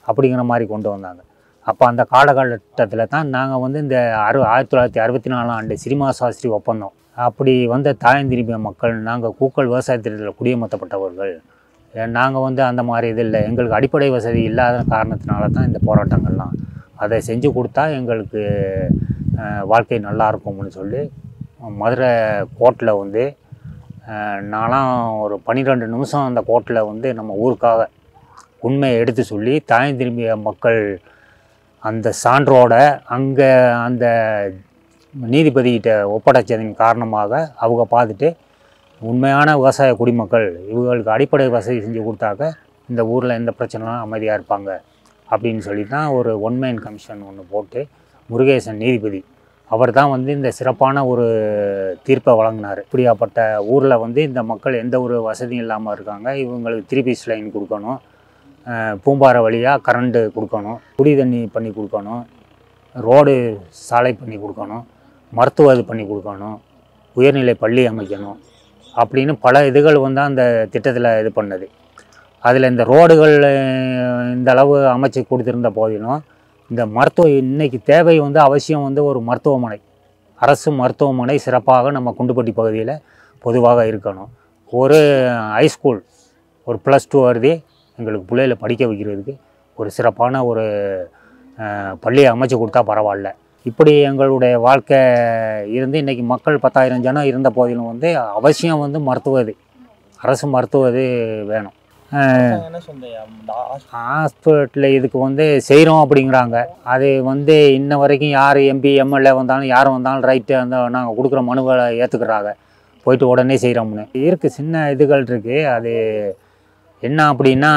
அப்படிங்கிற மாதிரி கொண்டு வந்தாங்க அப்போ அந்த காலகட்டத்தில் தான் நாங்கள் வந்து இந்த அறு ஆயிரத்தி தொள்ளாயிரத்தி அறுபத்தி நாலாம் ஆண்டு சினிமா சாஸ்திரி ஒப்பந்தம் அப்படி வந்த தாயந்திரிபிய மக்கள் நாங்கள் கூக்கள் விவசாயத்தில் குடியமர்த்தப்பட்டவர்கள் நாங்கள் வந்து அந்த மாதிரி இது இல்லை எங்களுக்கு அடிப்படை வசதி இல்லாத காரணத்தினால தான் இந்த போராட்டங்கள்லாம் அதை செஞ்சு கொடுத்தா எங்களுக்கு அஹ், வாழ்க்கை நல்லா இருக்கும்னு சொல்லி மதுரை கோர்ட்டில் வந்து அஹ், நான்லாம் ஒரு பன்னிரெண்டு நிமிஷம் அந்த கோர்ட்டில் வந்து நம்ம ஊருக்காக உண்மையை எடுத்து சொல்லி தாய் திரும்பிய மக்கள் அந்த சான்றோட அங்கே அந்த நீதிபதிகிட்ட ஒப்படைச்சதின் காரணமாக அவங்க பார்த்துட்டு உண்மையான விவசாய குடிமக்கள் இவங்களுக்கு அடிப்படை வசதி செஞ்சு கொடுத்தாக்க இந்த ஊரில் எந்த பிரச்சனைலாம் அமைதியாக இருப்பாங்க அப்படின்னு சொல்லி தான் ஒரு ஒன்மைன் கமிஷன் ஒன்று போட்டு முருகேசன் நீதிபதி அவர் தான் வந்து இந்த சிறப்பான ஒரு தீர்ப்பை வழங்கினார் இப்படியாப்பட்ட ஊரில் வந்து இந்த மக்கள் எந்த ஒரு வசதியும் இல்லாமல் இருக்காங்க இவங்களுக்கு த்ரீ பீஸ் லைன் கொடுக்கணும் அஹ் பூம்பாறை வழியாக கரண்ட்டு கொடுக்கணும் குடி தண்ணி பண்ணி கொடுக்கணும் ரோடு சாலை பண்ணி கொடுக்கணும் மருத்துவ இது பண்ணி கொடுக்கணும் உயர்நிலை பள்ளி அமைக்கணும் அப்படின்னு பல இதுகள் வந்து அந்த திட்டத்தில் இது பண்ணது அதில் இந்த ரோடுகள் அஹ், இந்த அளவு அமைச்சு கொடுத்துருந்த போதிலும் இந்த மருத்துவ இன்னைக்கு தேவை வந்து அவசியம் வந்து ஒரு மருத்துவமனை அரசு மருத்துவமனை சிறப்பாக நம்ம குண்டுப்பட்டி பகுதியில் பொதுவாக இருக்கணும் ஒரு ஹைஸ்கூல் ஒரு ப்ளஸ் டூ வருது எங்களுக்கு பிள்ளைகளை படிக்க வைக்கிறதுக்கு ஒரு சிறப்பான ஒரு அஹ், பள்ளியை அமைச்சு கொடுத்தா பரவாயில்ல இப்படி எங்களுடைய வாழ்க்கை இருந்து இன்றைக்கி மக்கள் பத்தாயிரம் ஜனம் இருந்த போதிலும் வந்து அவசியம் வந்து மருத்துவ இது அரசு மருத்துவ இது வேணும் என்ன சொன்னீங்க ஹாஸ்பிட்டலில் இதுக்கு வந்து செய்கிறோம் அப்படிங்கிறாங்க அது வந்து இன்ன வரைக்கும் யார் எம்பி எம்எல்ஏ வந்தாலும் யார் வந்தாலும் ரைட்டு அந்த நாங்கள் கொடுக்குற மனுவை ஏற்றுக்கிறாங்க போயிட்டு உடனே செய்கிறோம்னு இருக்குது சின்ன இதுகள் இருக்குது அது என்ன அப்படின்னா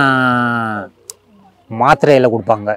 மாத்திரையில் கொடுப்பாங்க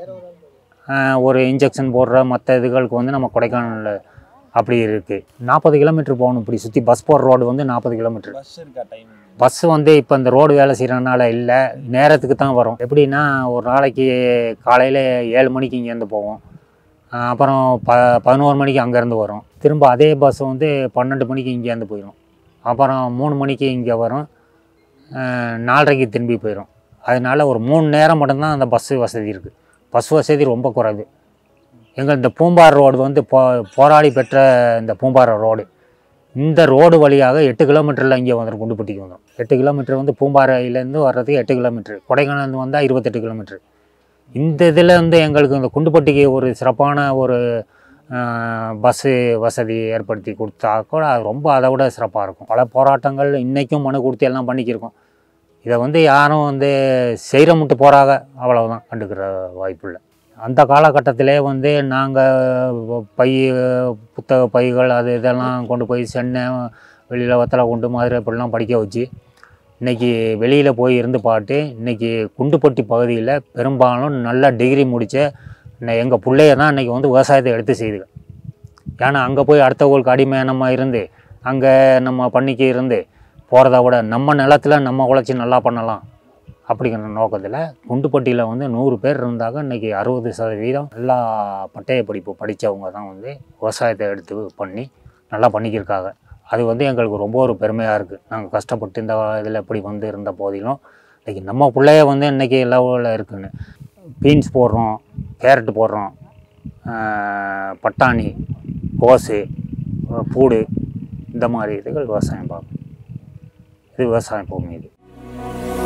ஆஹ் ஒரு இன்ஜெக்ஷன் போடுற மற்ற இதுகளுக்கு வந்து நம்ம கொடைக்கானல் அப்படி இருக்குது நாற்பது கிலோமீட்டர் போகணும் இப்படி சுற்றி பஸ் போகிற ரோடு வந்து நாற்பது கிலோமீட்டர் பஸ் இருக்கா டைம் பஸ் வந்து இப்போ இந்த ரோடு வேலை செய்கிறனால இல்லை நேரத்துக்கு தான் வரும் எப்படின்னா ஒரு நாளைக்கு காலையில் ஏழு மணிக்கு இங்கேருந்து போவோம் ஆஹ் அப்புறம் ப பதினோரு மணிக்கு அங்கேருந்து வரும் திரும்ப அதே பஸ் வந்து பன்னெண்டு மணிக்கு இங்கேருந்து போயிடும் அப்புறம் மூணு மணிக்கு இங்கே வரும் ஆஹ் நாலரைக்கு திரும்பி போயிடும் அதனால ஒரு மூணு நேரம் மட்டும்தான் அந்த பஸ்ஸு வசதி இருக்குது பஸ் வசதி ரொம்ப குறைவு எங்கள் இந்த பூம்பார் ரோடு வந்து போ போராடி பெற்ற இந்த பூம்பாறை ரோடு இந்த ரோடு வழியாக எட்டு கிலோமீட்டரில் இங்கே வந்துடும் குண்டுப்பட்டிக்கு வந்துடும் எட்டு கிலோமீட்டர் வந்து பூம்பாறையிலேருந்து வர்றதுக்கு எட்டு கிலோமீட்டர் கொடைக்கானல் வந்தால் இருபத்தெட்டு கிலோமீட்டர் இந்த இதில் வந்து எங்களுக்கு இந்த குண்டுப்பட்டிக்கு ஒரு சிறப்பான ஒரு பஸ்ஸு வசதி ஏற்படுத்தி கொடுத்தா கூட அது ரொம்ப அதை விட சிறப்பாக இருக்கும் பல போராட்டங்கள் இன்றைக்கும் மனு கொடுத்து எல்லாம் பண்ணிக்கிருக்கோம் இதை வந்து யாரும் வந்து செய்கிற மட்டும் போகிறாங்க அவ்வளவுதான் கண்டுக்கிற வாய்ப்பு இல்லை அந்த காலகட்டத்திலே வந்து நாங்கள் பை புத்தக பைகள் அது இதெல்லாம் கொண்டு போய் சென்னை வெளியில் வத்தலை கொண்டு மாதிரி இப்படிலாம் படிக்க வச்சு இன்றைக்கி வெளியில் போய் இருந்து பாட்டு இன்றைக்கி குண்டுப்பட்டி பகுதியில் பெரும்பாலும் நல்ல டிகிரி முடித்த எங்கள் பிள்ளைய தான் இன்றைக்கி வந்து விவசாயத்தை எடுத்து செய்துங்க ஏன்னா அங்கே போய் அடுத்தவங்களுக்கு அடிமை நம்ம இருந்து அங்கே நம்ம பண்ணிக்கு இருந்து போகிறத விட நம்ம நிலத்துல நம்ம உழைச்சி நல்லா பண்ணலாம் அப்படிங்கிற நோக்கத்தில் குண்டுப்பட்டியில் வந்து நூறு பேர் இருந்தாங்க இன்றைக்கி அறுபது சதவீதம் எல்லா பட்டய படிப்பு படித்தவங்க தான் வந்து விவசாயத்தை எடுத்து பண்ணி நல்லா பண்ணிக்கிருக்காங்க அது வந்து எங்களுக்கு ரொம்ப ஒரு பெருமையாக இருக்குது நாங்கள் கஷ்டப்பட்டு இந்த இதில் இப்படி வந்து இருந்த போதிலும் இன்றைக்கி நம்ம பிள்ளைய வந்து இன்றைக்கி லெவலில் இருக்குன்னு பீன்ஸ் போடுறோம் கேரட் போடுறோம் ஆஹ் பட்டாணி கோஸு பூடு இந்த மாதிரி இதுகள் விவசாயம் பார்க்கும் இது விவசாய பூமி இது